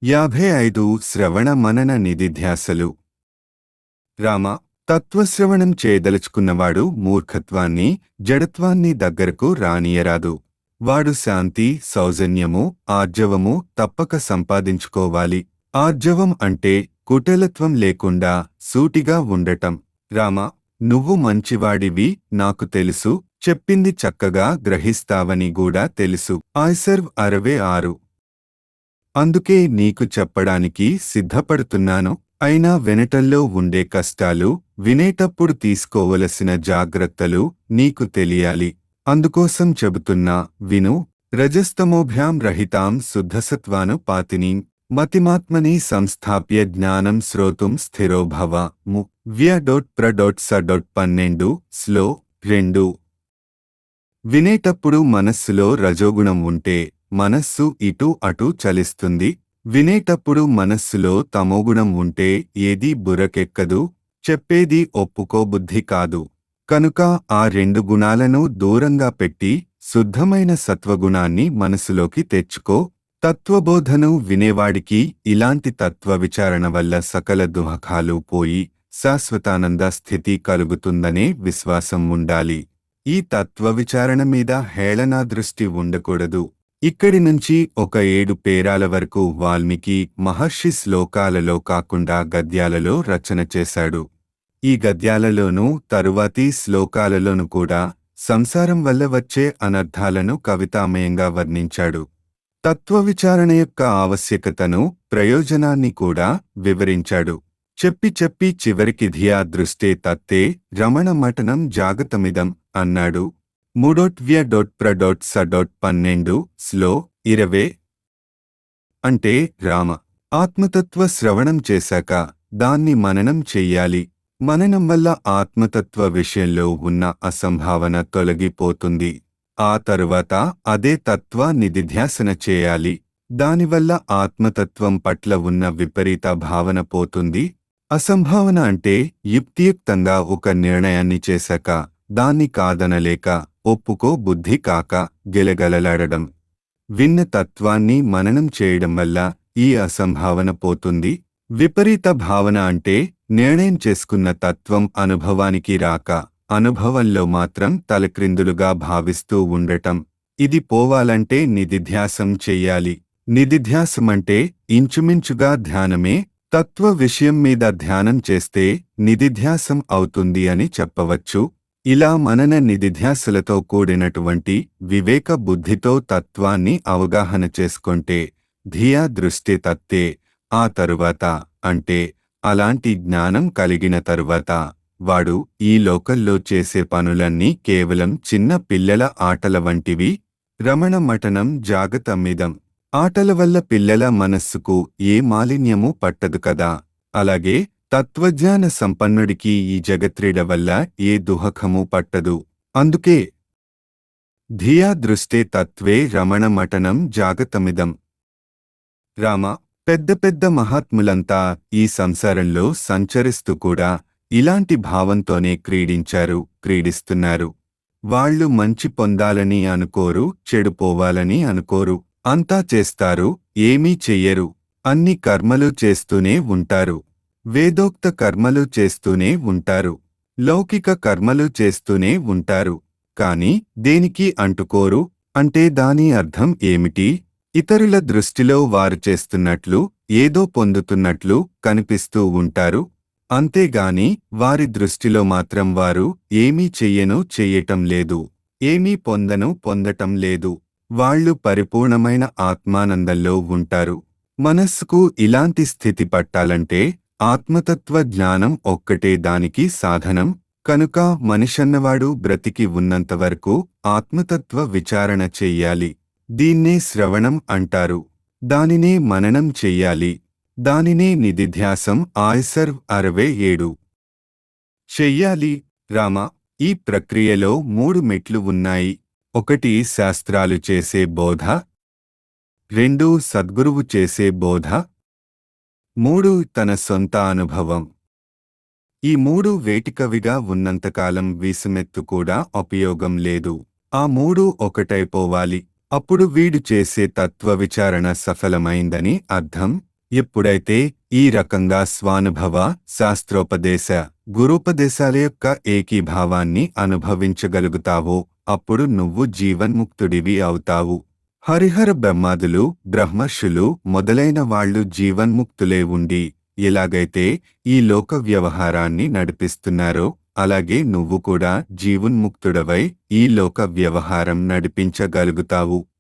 యాభై ఐదు శ్రవణ మనన నిధిధ్యాసలు రామ తత్వశ్రవణం చేయదలుచుకున్నవాడు మూర్ఖత్వాన్ని జడత్వాన్ని దగ్గరకు రానియరాదు వాడు శాంతి సౌజన్యము ఆర్జవము తప్పక సంపాదించుకోవాలి ఆర్జవం అంటే కుటలత్వం లేకుండా సూటిగా ఉండటం రామ నువ్వు మంచివాడివి నాకు తెలుసు చెప్పింది చక్కగా గ్రహిస్తావని కూడా తెలుసు ఆయ్సర్వ్ అరవై ఆరు అందుకే నీకు చెప్పడానికి సిద్ధపడుతున్నాను అయినా వినటంలో ఉండే కష్టాలు వినేటప్పుడు తీసుకోవలసిన జాగ్రత్తలు నీకు తెలియాలి అందుకోసం చెబుతున్నా విను రజస్తమోభ్యాం రహితాం శుద్ధసత్వాను పాతిని మతిమాత్మని సంస్థాప్య జ్ఞానం శ్రోతుం స్థిరో భవ ము వ్య డొట్ ప్ర డొట్ స డొట్ పన్నెండు స్లో రెండు వినేటప్పుడు మనస్సులో రజోగుణం ఉంటే మనస్సు ఇటు అటు చలిస్తుంది వినేటప్పుడు మనస్సులో తమోగుణం ఉంటే ఏదీ బుర్రకెక్కదు చెప్పేది ఒప్పుకోబుద్ధి కాదు కనుక ఆ రెండు గుణాలను దూరంగా పెట్టి శుద్ధమైన సత్వగుణాన్ని మనసులోకి తెచ్చుకో తత్వబోధను వినేవాడికి ఇలాంటి తత్వ విచారణ వల్ల సకల దుఃఖాలు పోయి శాశ్వతానంద స్థితి కలుగుతుందనే విశ్వాసం ఉండాలి ఈ తత్వ విచారణ మీద హేళనా దృష్టి ఉండకూడదు ఇక్కడి నుంచి ఒక ఏడు పేరాల వరకు వాల్మీకి మహర్షి శ్లోకాలలో కాకుండా గద్యాలలో రచన చేశాడు ఈ గద్యాలలోనూ తరువాతి శ్లోకాలలోనూ కూడా సంసారం వల్ల వచ్చే అనర్థాలను కవితామయంగా వర్ణించాడు తత్వ విచారణ యొక్క ఆవశ్యకతను ప్రయోజనాన్ని కూడా వివరించాడు చెప్పి చెప్పి చివరికి ధియా దృష్టే తత్తే రమణ మటనం జాగతమిదం అన్నాడు మూడోట్వ్య డొట్ ప్ర డొట్ స డొట్ పన్నెండు స్లో ఇరవే అంటే రామ ఆత్మతత్వ శ్రవణం చేశాక దాన్ని మననం చెయ్యాలి మననం వల్ల ఆత్మతత్వ విషయంలో ఉన్న అసంభావన తొలగిపోతుంది ఆ తరువాత అదే తత్వ నిధిధ్యాసన చేయాలి దానివల్ల ఆత్మతత్వం పట్ల ఉన్న విపరీత భావన పోతుంది అసంభావన అంటే యుక్తియుక్తంగా ఒక నిర్ణయాన్ని చేశాక దాన్ని కాదనలేక ఒప్పుకో బుద్ధి కాక గెలగలలాడడం విన్న తత్వాన్ని మననం చేయడం వల్ల ఈ అసంభావన పోతుంది విపరీత భావన అంటే నిర్ణయం చేసుకున్న తత్వం అనుభవానికి రాక అనుభవంలో మాత్రం తలక్రిందులుగా భావిస్తూ ఉండటం ఇది పోవాలంటే నిధిధ్యాసం చెయ్యాలి నిధిధ్యాసమంటే ఇంచుమించుగా ధ్యానమే తత్వ విషయం మీద ధ్యానం చేస్తే నిధిధ్యాసం అవుతుంది అని చెప్పవచ్చు ఇలా మనన నిధిధ్యాసలతో కూడినటువంటి వివేక బుద్ధితో తత్వాన్ని అవగాహన చేసుకుంటే ధియా దృష్టి తత్తే ఆ తరువాత అంటే అలాంటి జ్ఞానం కలిగిన తరువాత వాడు ఈ లోకల్లో చేసే పనులన్నీ కేవలం చిన్న పిల్లల ఆటల వంటివి రమణ మటనం జాగతమిదం ఆటల వల్ల పిల్లల మనస్సుకు ఏ మాలిన్యమూ పట్టదు కదా అలాగే తత్వజ్ఞాన సంపన్నుడికి ఈ జగత్రీడ వల్ల ఏ దుహకము పట్టదు అందుకే ధియా దృష్టే తత్వే రమణ మటనం జాగతమిదం రామ పెద్ద పెద్ద మహాత్ములంతా ఈ సంసారంలో సంచరిస్తూ కూడా ఇలాంటి భావంతోనే క్రీడించారు క్రీడిస్తున్నారు వాళ్ళు మంచి పొందాలని అనుకోరు చెడుపోవాలని అనుకోరు అంతా చేస్తారు ఏమీ చెయ్యరు అన్ని కర్మలు చేస్తూనే ఉంటారు వేదోక్త కర్మలు చేస్తూనే ఉంటారు లౌకిక కర్మలు చేస్తూనే ఉంటారు కాని దేనికి అంటుకోరు అంటే దాని అర్థం ఏమిటి ఇతరుల దృష్టిలో వారు చేస్తున్నట్లు ఏదో పొందుతున్నట్లు కనిపిస్తూ ఉంటారు అంతేగాని వారి దృష్టిలో మాత్రం వారు ఏమీ చెయ్యను చెయ్యటం లేదు ఏమీ పొందను పొందటం లేదు వాళ్ళు పరిపూర్ణమైన ఆత్మానందంలో ఉంటారు మనస్సుకు ఇలాంటి స్థితి పట్టాలంటే ఆత్మతత్వ జ్ఞానం ఒక్కటే దానికి సాధనం కనుక మనిషన్నవాడు బ్రతికి ఉన్నంతవరకు ఆత్మతత్వ విచారణ చెయ్యాలి దీన్నే శ్రవణం అంటారు దానినే మననం చెయ్యాలి దానినే నిధిధ్యాసం ఆయసర్వ్ అరవై ఏడు చెయ్యాలి రామ ఈ ప్రక్రియలో మూడు మెట్లు ఉన్నాయి ఒకటి శాస్త్రాలు చేసే బోధ రెండు సద్గురువు చేసే బోధ మూడు తన సొంత అనుభవం ఈ మూడు వేటికవిగా ఉన్నంతకాలం వీసుమెత్తు కూడా ఉపయోగం లేదు ఆ మూడు ఒకటైపోవాలి అప్పుడు వీడు చేసే తత్వ విచారణ సఫలమైందని అర్థం ఎప్పుడైతే ఈ రకంగా స్వానుభవ శాస్త్రోపదేశ గురూపదేశాల యొక్క ఏకీభావాన్ని అనుభవించగలుగుతావో అప్పుడు నువ్వు జీవన్ముక్తుడివి అవుతావు హరిహర బ్రహ్మాదులు బ్రహ్మర్షులు మొదలైన వాళ్ళు జీవన్ముక్తులే ఉండి ఎలాగైతే ఈ లోక వ్యవహారాన్ని నడిపిస్తున్నారో అలాగే నువ్వు కూడా జీవన్ముక్తుడవై ఈ లోక వ్యవహారం నడిపించగలుగుతావు